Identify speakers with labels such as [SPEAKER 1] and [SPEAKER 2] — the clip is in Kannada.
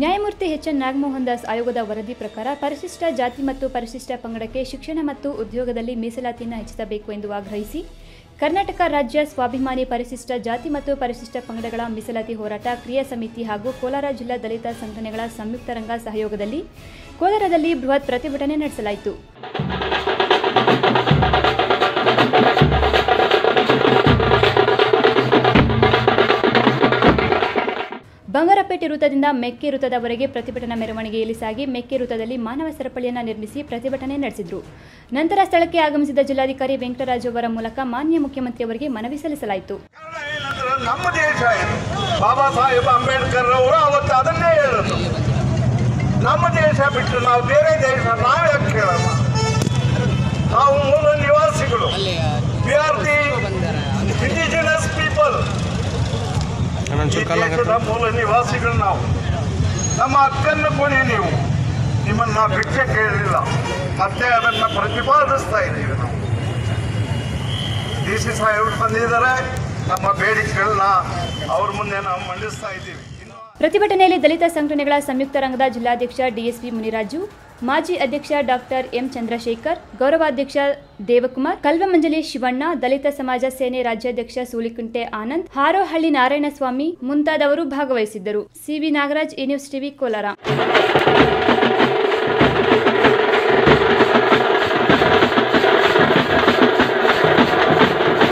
[SPEAKER 1] ನ್ಯಾಯಮೂರ್ತಿ ಎಚ್ ಎನ್ ನಾಗಮೋಹನ್ ದಾಸ್ ಆಯೋಗದ ವರದಿ ಪ್ರಕಾರ ಪರಿಶಿಷ್ಟ ಜಾತಿ ಮತ್ತು ಪರಿಶಿಷ್ಟ ಪಂಗಡಕ್ಕೆ ಶಿಕ್ಷಣ ಮತ್ತು ಉದ್ಯೋಗದಲ್ಲಿ ಮೀಸಲಾತಿಯನ್ನು ಹೆಚ್ಚಿಸಬೇಕು ಎಂದು ಆಗ್ರಹಿಸಿ ಕರ್ನಾಟಕ ರಾಜ್ಯ ಸ್ವಾಭಿಮಾನಿ ಪರಿಶಿಷ್ಟ ಜಾತಿ ಮತ್ತು ಪರಿಶಿಷ್ಟ ಪಂಗಡಗಳ ಮೀಸಲಾತಿ ಹೋರಾಟ ಕ್ರಿಯಾ ಸಮಿತಿ ಹಾಗೂ ಕೋಲಾರ ಜಿಲ್ಲಾ ದಲಿತ ಸಂಘಟನೆಗಳ ಸಂಯುಕ್ತ ರಂಗ ಸಹಯೋಗದಲ್ಲಿ ಕೋಲಾರದಲ್ಲಿ ಬೃಹತ್ ಪ್ರತಿಭಟನೆ ನಡೆಸಲಾಯಿತು ಬಂಗಾರಪೇಟೆ ವೃತ್ತದಿಂದ ಮೆಕ್ಕೆ ವೃತ್ತದವರೆಗೆ ಪ್ರತಿಭಟನಾ ಮೆರವಣಿಗೆಯಲ್ಲಿ ಸಾಗಿ ಮೆಕ್ಕೆ ವೃತ್ತದಲ್ಲಿ ಮಾನವ ಸರಪಳಿಯನ್ನು ನಿರ್ಮಿಸಿ ಪ್ರತಿಭಟನೆ ನಡೆಸಿದರು ನಂತರ ಸ್ಥಳಕ್ಕೆ ಆಗಮಿಸಿದ ಜಿಲ್ಲಾಧಿಕಾರಿ ವೆಂಕಟರಾಜು ಅವರ ಮೂಲಕ ಮಾನ್ಯ ಮುಖ್ಯಮಂತ್ರಿಯವರಿಗೆ ಮನವಿ ಸಲ್ಲಿಸಲಾಯಿತು
[SPEAKER 2] ಕಾರಣ ಏನಂದ್ರೆ ನಮ್ಮ ದೇಶ ಇದು ಬಾಬಾ ಸಾಹೇಬ್ ಅಂಬೇಡ್ಕರ್ ಅವರು ಅವತ್ತು ಅದನ್ನೇ ಹೇಳಿದ್ರು ನಮ್ಮ ದೇಶ ಬಿಟ್ಟು ನಾವು ಬೇರೆ ದೇಶ ನಾವು ಯಾಕೆ ಕೇಳೋಣ ನಾವು ಮೂಲ ನಿವಾಸಿಗಳು we are the indigenous people ಈ ದೇಶದ ಮೂಲ ನಿವಾಸಿಗಳು ನಾವು ನಮ್ಮ ಹಕ್ಕನ್ನು ಕೊಡಿ ನೀವು ನಿಮ್ಮನ್ನ ಭಿಕ್ಷೆ ಕೇಳಲಿಲ್ಲ ಮತ್ತೆ ಅದನ್ನ ಪ್ರತಿಪಾದಿಸ್ತಾ ಇದ್ದೀವಿ ನಾವು ಡಿ ಸಿ ಸಾಹೇಬರು ಬಂದಿದ್ದಾರೆ ನಮ್ಮ ಬೇಡಿಕೆಗಳನ್ನ ಅವ್ರ ಮುಂದೆ ನಾವು ಮಂಡಿಸ್ತಾ ಇದ್ದೀವಿ ಇನ್ನು
[SPEAKER 1] ಪ್ರತಿಭಟನೆಯಲ್ಲಿ ದಲಿತ ಸಂಘಟನೆಗಳ ಸಂಯುಕ್ತ ರಂಗದ ಜಿಲ್ಲಾಧ್ಯಕ್ಷ ಡಿಎಸ್ಪಿ ಮುನಿರಾಜು ಮಾಜಿ ಅಧ್ಯಕ್ಷ ಡಾಕ್ಟರ್ ಎಂ ಚಂದ್ರಶೇಖರ್ ಗೌರವಾಧ್ಯಕ್ಷ ದೇವಕುಮಾರ್ ಕಲ್ವಮಂಜಲಿ ಶಿವಣ್ಣ ದಲಿತ ಸಮಾಜ ಸೇನೆ ರಾಜ್ಯಾಧ್ಯಕ್ಷ ಸೂಲಿಕುಂಟೆ ಆನಂದ್ ಹಾರೋಹಳ್ಳಿ ನಾರಾಯಣಸ್ವಾಮಿ ಮುಂತಾದವರು ಭಾಗವಹಿಸಿದ್ದರು C V Nagaraj A news TV Kolar